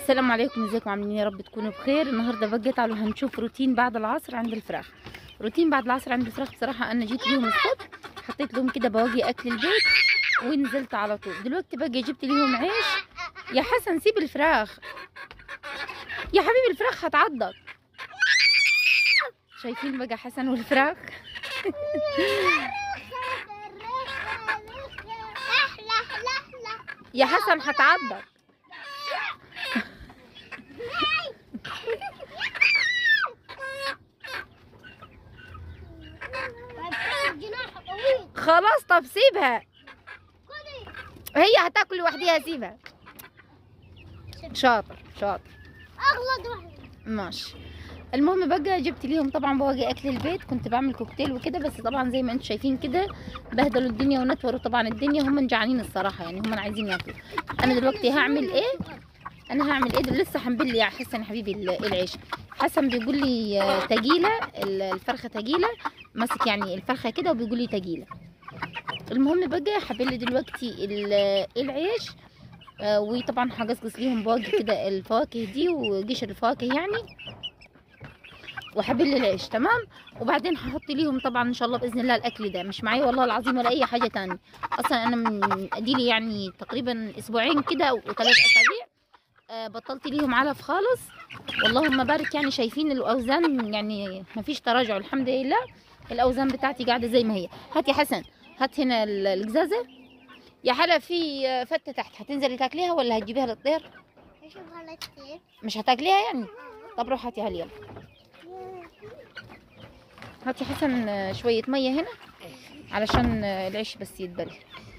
السلام عليكم ازيكم عاملين إيه؟ يا رب تكونوا بخير النهارده بقى تعالوا هنشوف روتين بعد العصر عند الفراخ روتين بعد العصر عند الفراخ بصراحه انا جيت ليهم الصبح حطيت لهم كده بواقي اكل البيت ونزلت على طول دلوقتي بقى جبت ليهم عيش يا حسن سيب الفراخ يا حبيبي الفراخ هتعضك شايفين بقى حسن والفراخ يا حسن هتعضك خلاص طب سيبها هي هتاكل لوحديها سيبها شاطر شاطر اغلط واحدة ماشي المهم بقى جبت ليهم طبعا بواقي اكل البيت كنت بعمل كوكتيل وكده بس طبعا زي ما انتم شايفين كده بهدلوا الدنيا ونتوروا طبعا الدنيا هم جعانين الصراحه يعني هم عايزين ياكلوا انا دلوقتي هعمل ايه انا هعمل ايه ده لسه هنبل يا حسن يا حبيبي ال- العيش حسن بيقول لي آه، تجيله ال- الفرخه تجيله ماسك يعني الفرخه كده وبيقول لي تجيله المهم بقى هبل دلوقتي ال- العيش آه، وطبعا هقصقص ليهم بواقي كده الفواكه دي وقشر الفواكه يعني وهبل العيش تمام وبعدين هحط ليهم طبعا ان شاء الله باذن الله الاكل ده مش معايا والله العظيم ولا اي حاجه تانية اصلا انا من اديلي يعني تقريبا اسبوعين كده او ثلاث اسابيع آه، بطلت ليهم علف خالص واللهم بارك يعني شايفين الاوزان يعني ما فيش تراجع الحمد لله الاوزان بتاعتي قاعده زي ما هي هات يا حسن هات هنا ال- القزازه يا حلا في آه، فته تحت هتنزلي تاكليها ولا هتجيبيها للطير اشوفها لك كتير مش هتاكليها يعني طب روح هاتيها لي يلا هاتي حسن آه، شوية مية هنا علشان آه، العيش بس يتبل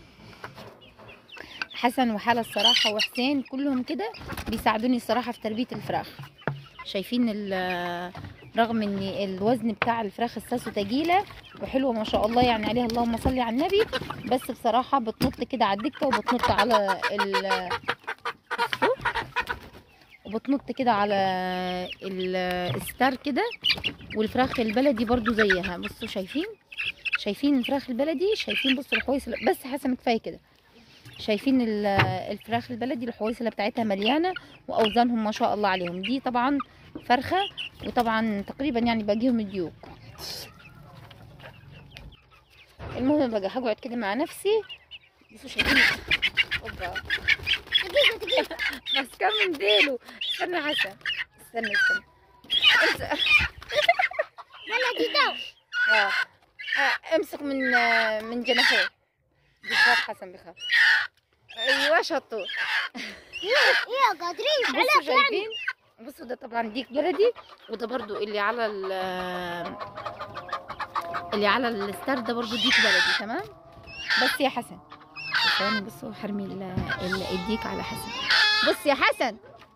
حسن وحالة الصراحة وحسين كلهم كده بيساعدوني الصراحة في تربية الفراخ شايفين ال- آه، رغم ان الوزن بتاع الفراخ الساسو تقيلة وحلوة ما شاء الله يعني عليها اللهم صل على النبي بس بصراحة بتنط كده على الدكة وبتنط على ال بصوا. وبتنط كده على ال- الستار كده والفراخ البلدي برضو زيها بصوا شايفين شايفين الفراخ البلدي شايفين بصوا الحويصلة بس حسن كفايه كده شايفين ال- الفراخ البلدي الحويصلة بتاعتها مليانة واوزانهم ما شاء الله عليهم دي طبعا فرخة وطبعا تقريبا يعني باقيهم ديوك المهم بقى هقعد كده مع نفسي بصوا شايفين اوبا دقيقة دقيقة بس كم من ديله استنى يا حسن استنى استنى امسك انا دي دو اه آه، امسك من آه، من جناحيه بيخاف حسن بيخاف ايوه شطور ايه قادرين بصوا عليك يعني شايفين بصوا ده طبعا ديك بلدي وده برضو اللي على ال اللي على الستار ده برضو ديك بلدي تمام بس يا حسن ثواني بصوا حرمي ال- ال- الديك على حسن بص يا حسن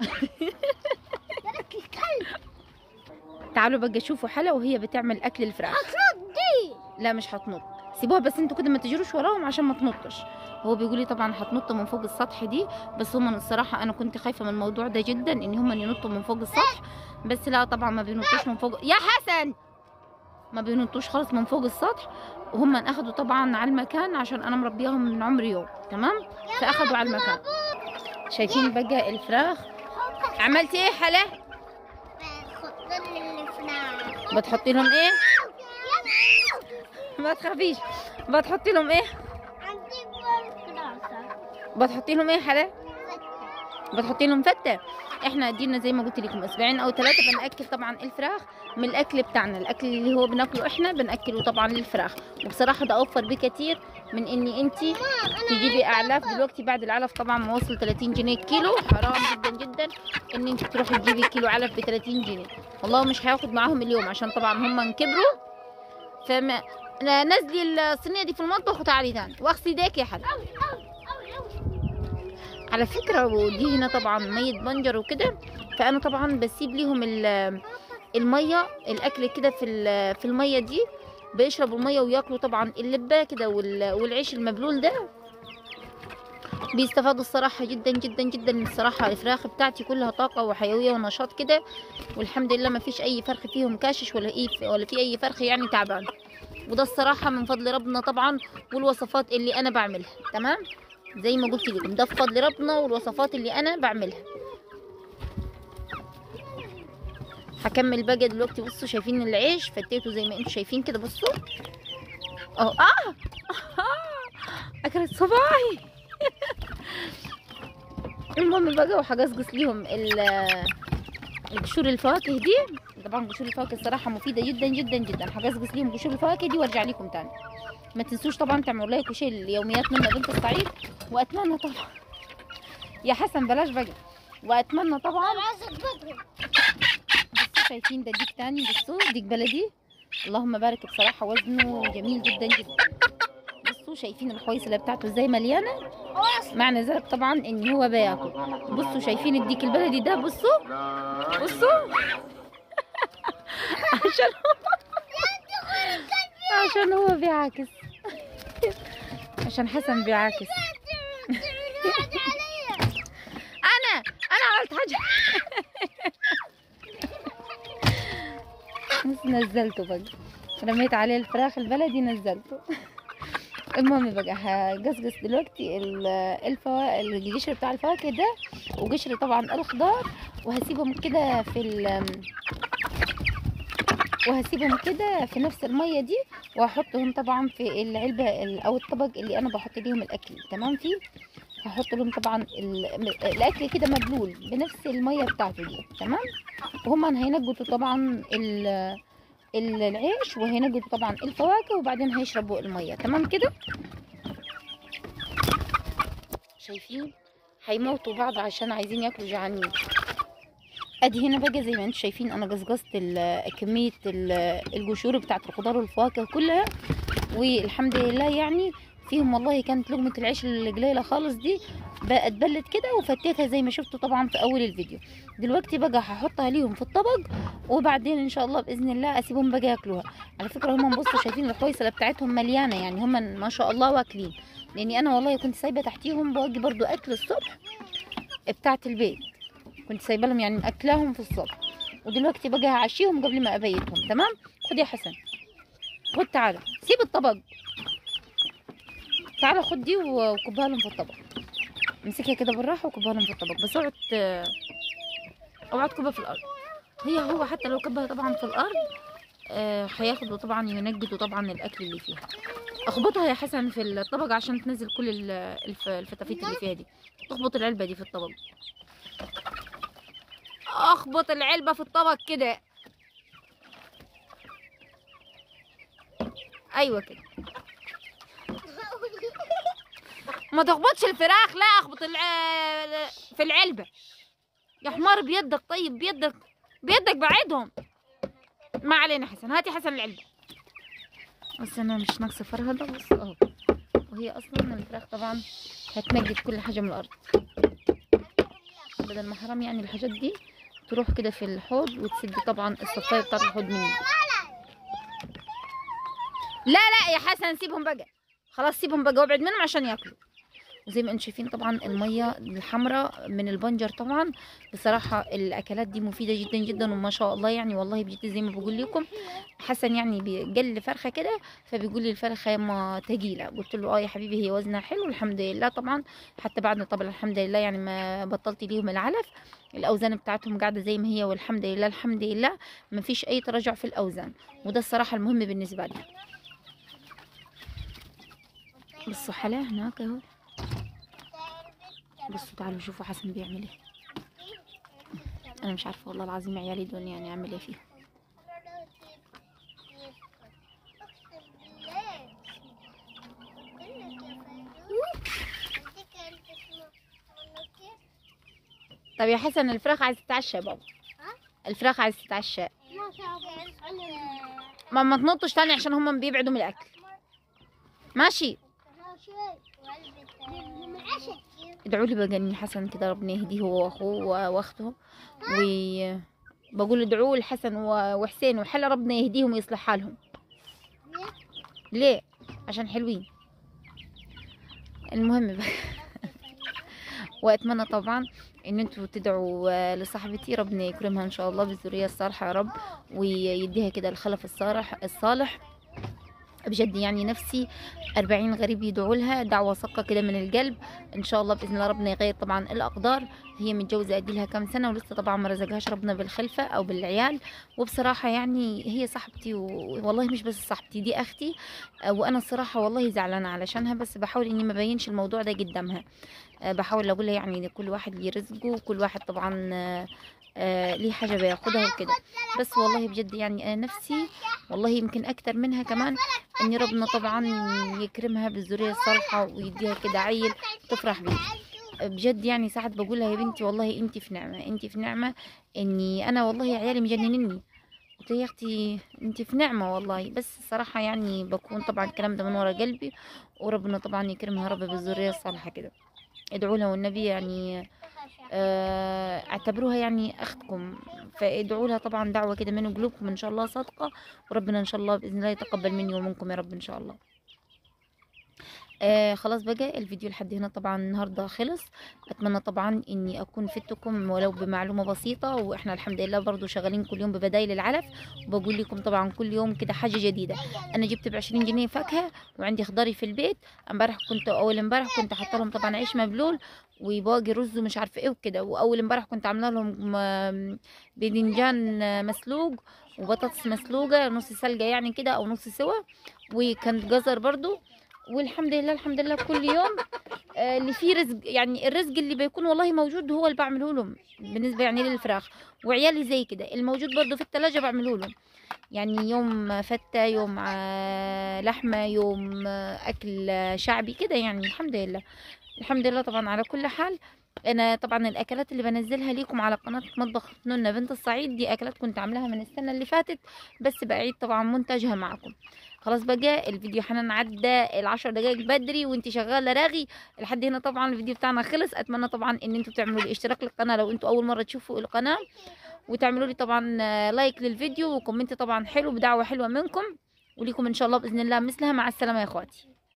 تعالوا بقى شوفوا حلا وهي بتعمل اكل الفراخ اخلط دي لا مش هتنط سيبوها بس انتوا كده ما تجروش وراهم عشان ما تنطش هو بيقول لي طبعا هتنط من فوق السطح دي بس هم الصراحه انا كنت خايفه من الموضوع ده جدا ان هم ينطوا من فوق السطح بس لا طبعا ما بينطوش من فوق يا حسن ما بينطوش خالص من فوق السطح وهم اخدوا طبعا على المكان عشان انا مربياهم من عمر يوم تمام فاخدوا على المكان شايفين بقى الفراخ عملتي ايه حلا خد لي الفراخ بتحطي لهم ايه ما تخافيش بتحطي لهم ايه عندي فرصة بتحطي لهم ايه حلا بتحطي لهم فته احنا ادينا زي ما قلت لكم اسبوعين او ثلاثه بناكل طبعا الفراخ من الاكل بتاعنا الاكل اللي هو بناكله احنا بناكله طبعا للفراخ وبصراحه ده اوفر بكتير من اني انت تجيبي اعلاف دلوقتي بعد العلف طبعا ما وصل 30 جنيه الكيلو حرام جدا جدا ان انت تروحي تجيبي كيلو علف ب 30 جنيه والله مش هياخد معاهم اليوم عشان طبعا هم كبروا فما لا، نزلي الصينيه دي في المطبخ وتعالي تاني واغسلي ايديك يا حلا على فكرة ودي هنا طبعا مية بنجر وكده فأنا طبعا بسيب ليهم ال- المية الأكل كده في ال- في المية دي بيشربوا المية وياكلوا طبعا اللبة كده وال- والعيش المبلول ده بيستفادوا الصراحة جدا جدا جدا الصراحة الفراخ بتاعتي كلها طاقة وحيوية ونشاط كده والحمد لله ما فيش أي فرخ فيهم كاشش ولا إيه ولا في أي فرخ يعني تعبان وده الصراحة من فضل ربنا طبعا والوصفات اللي أنا بعملها تمام زي ما قلت لكم ده بفضل ربنا والوصفات اللي انا بعملها هكمل بقى دلوقتي بصوا شايفين العيش فتيته زي ما انتم شايفين كده بصوا اهو اه اكلت صباعي المهم بقى وهجصجص ليهم ال- القشور الفواكه دي طبعا قشور الفواكه الصراحه مفيده جدا جدا جدا هجصجص ليهم قشور الفواكه دي وارجع لكم تاني ما تنسوش طبعا تعملوا لايك وشير اليوميات منا بنت الصعيد واتمنى طبعا يا حسن بلاش بقى واتمنى طبعا عايزة بدري بصوا شايفين ده ديك تاني بصوا ديك بلدي اللهم بارك بصراحة وزنه جميل جدا جدا بصوا شايفين الحويصلة بتاعته ازاي مليانة معنى ذلك طبعا ان هو بياكل بصوا شايفين الديك البلدي ده بصوا بصوا عشان هو عشان هو بيعاكس عشان حسن بيعاكس انا انا عملت حاجة بس نزلته بقى رميت عليه الفراخ البلدي نزلته المهم بقى هقصقص دلوقتي ال- الفوا... القشر بتاع الفواكه ده وقشر طبعا الخضار وهسيبهم كده في ال وهسيبهم كده في نفس الميه دي وهحطهم طبعا في العلبه ال- او الطبق اللي انا بحط ليهم الاكل تمام فيه هحط لهم طبعا ال- الاكل كده مبلول بنفس الميه بتاعته دي تمام وهم هينقطوا طبعا ال- ال- العيش وهينقطوا طبعا الفواكه وبعدين هيشربوا الميه تمام كده شايفين هيموتوا بعض عشان عايزين ياكلوا جعانين ادي هنا بقى زي ما انتم شايفين انا قصقصت ال- كميه ال- القشور بتاعت الخضار والفواكه كلها والحمد لله يعني فيهم والله كانت لقمه العيش القليله خالص دي بقت بلت كده وفتيتها زي ما شفتوا طبعا في اول الفيديو دلوقتي بقى هحطها ليهم في الطبق وبعدين ان شاء الله باذن الله اسيبهم بقى ياكلوها على فكره هم بصوا شايفين الحويصله بتاعتهم مليانه يعني هم ما شاء الله واكلين لاني انا والله كنت سايبه تحتيهم بواجي برضو اكل الصبح بتاعت البيت كنت سايبه لهم يعني مأكلاهم في الصبح ودلوقتي بقى هعشيهم قبل ما ابيتهم تمام خد يا حسن خد تعالى سيب الطبق تعالى خد دي وكبها لهم في الطبق امسكها كده بالراحه وكبها لهم في الطبق بس اوعى ت- اوعى تكبها في الارض هي هو حتى لو كبها طبعا في الارض آه، هياخدوا طبعا ينجدوا طبعا الاكل اللي فيها اخبطها يا حسن في الطبق عشان تنزل كل ال- الف- الفتافيت اللي فيها دي اخبط العلبه دي في الطبق اخبط العلبه في الطبق كده ايوه كده ما تخبطش الفراخ لا اخبط الع... في العلبه يا حمار بيدك طيب بيدك بيدك بعدهم ما علينا حسن هاتي حسن العلبه بس انا مش ناقصه فرهده بس اهو وهي اصلا الفراخ طبعا هتنجد كل حاجه من الارض بدل ما حرام يعني الحاجات دي تروح كده في الحوض وتسد طبعا الصفايه بتاعت الحوض مني لا لا يا حسن سيبهم بقى خلاص سيبهم بقى وابعد منهم عشان ياكلوا وزي ما انتم شايفين طبعا الميه الحمراء من البنجر طبعا بصراحه الاكلات دي مفيده جدا جدا وما شاء الله يعني والله بجد زي ما بقول لكم حسن يعني قال لي فرخه كده فبيقول لي الفرخه ما تقيله قلت له اه يا حبيبي هي وزنها حلو الحمد لله طبعا حتى بعد طبعا الحمد لله يعني ما بطلت ليهم العلف الاوزان بتاعتهم قاعده زي ما هي والحمد لله الحمد لله ما فيش اي تراجع في الاوزان وده الصراحه المهم بالنسبه لي بصوا حلا هناك اهو بصوا تعالوا شوفوا حسن بيعمل ايه انا مش عارفه والله العظيم عيالي دول يعني اعمل ايه فيهم طب يا حسن الفراخ عايز تتعشى يا بابا الفراخ عايز تتعشى ما ما تنطش تاني عشان هم بيبعدوا من الاكل ماشي ادعوا لي بقى ان حسن كده ربنا يهديه هو واخوه واخته و بقول ادعوا لحسن و- وحسين وحلا ربنا يهديهم ويصلح حالهم ليه عشان حلوين المهم بقى واتمنى طبعا ان انتوا تدعوا آه، لصاحبتي ربنا يكرمها ان شاء الله بالذريه الصالحه يا رب ويديها كده الخلف الصالح الصالح بجد يعني نفسي أربعين غريب يدعوا لها دعوة صدقة كده من القلب إن شاء الله بإذن الله ربنا يغير طبعا الأقدار هي متجوزة أدي كام سنة ولسه طبعا ما رزقهاش ربنا بالخلفة أو بالعيال وبصراحة يعني هي صاحبتي و- والله مش بس صاحبتي دي أختي آه، وأنا الصراحة والله زعلانة علشانها بس بحاول إني ما بينش الموضوع ده قدامها آه، بحاول أقول لها يعني كل واحد ليه رزقه وكل واحد طبعا آه، آه، ليه حاجة بياخدها وكده بس والله بجد يعني أنا نفسي والله يمكن أكتر منها كمان ان ربنا طبعا يكرمها بالذريه الصالحه ويديها كده عيل تفرح بيه بجد يعني ساعات بقولها يا بنتي والله انت في نعمه انت في نعمه اني انا والله عيالي مجننني قلت لها يا اختي انت في نعمه والله بس الصراحه يعني بكون طبعا الكلام ده من ورا قلبي وربنا طبعا يكرمها رب بالذريه الصالحه كده ادعوا لها والنبي يعني آه، اعتبروها يعني اختكم فادعوا لها طبعا دعوه كده من قلوبكم ان شاء الله صادقه وربنا ان شاء الله باذن الله يتقبل مني ومنكم يا رب ان شاء الله آه خلاص بقى الفيديو لحد هنا طبعا النهارده خلص اتمنى طبعا اني اكون فدتكم ولو بمعلومه بسيطه واحنا الحمد لله برضو شغالين كل يوم ببدايل العلف وبقول لكم طبعا كل يوم كده حاجه جديده انا جبت ب 20 جنيه فاكهه وعندي خضاري في البيت امبارح كنت اول امبارح كنت حاطه لهم طبعا عيش مبلول وباقي رز ومش عارفه ايه وكده واول امبارح كنت عامله لهم آم، باذنجان مسلوق وبطاطس مسلوقه نص سلقه يعني كده او نص سوا وكان جزر برضو والحمد لله الحمد لله كل يوم آه، اللي فيه رزق يعني الرزق اللي بيكون والله موجود هو اللي بعمله لهم بالنسبه يعني للفراخ وعيالي زي كده الموجود برضو في الثلاجه بعمله لهم يعني يوم فتة يوم آه، لحمة يوم آه، أكل آه، شعبي كده يعني الحمد لله الحمد لله طبعا على كل حال انا طبعا الاكلات اللي بنزلها ليكم على قناه مطبخ نونا بنت الصعيد دي اكلات كنت عاملاها من السنه اللي فاتت بس بعيد طبعا منتجها معكم خلاص بقى الفيديو حنان عدى العشر دقايق بدري وانت شغاله راغي لحد هنا طبعا الفيديو بتاعنا خلص اتمنى طبعا ان انتوا تعملوا لي اشتراك للقناه لو انتوا اول مره تشوفوا القناه وتعملوا لي طبعا آه، لايك للفيديو وكومنت طبعا حلو بدعوه حلوه منكم وليكم ان شاء الله باذن الله مثلها مع السلامه يا اخواتي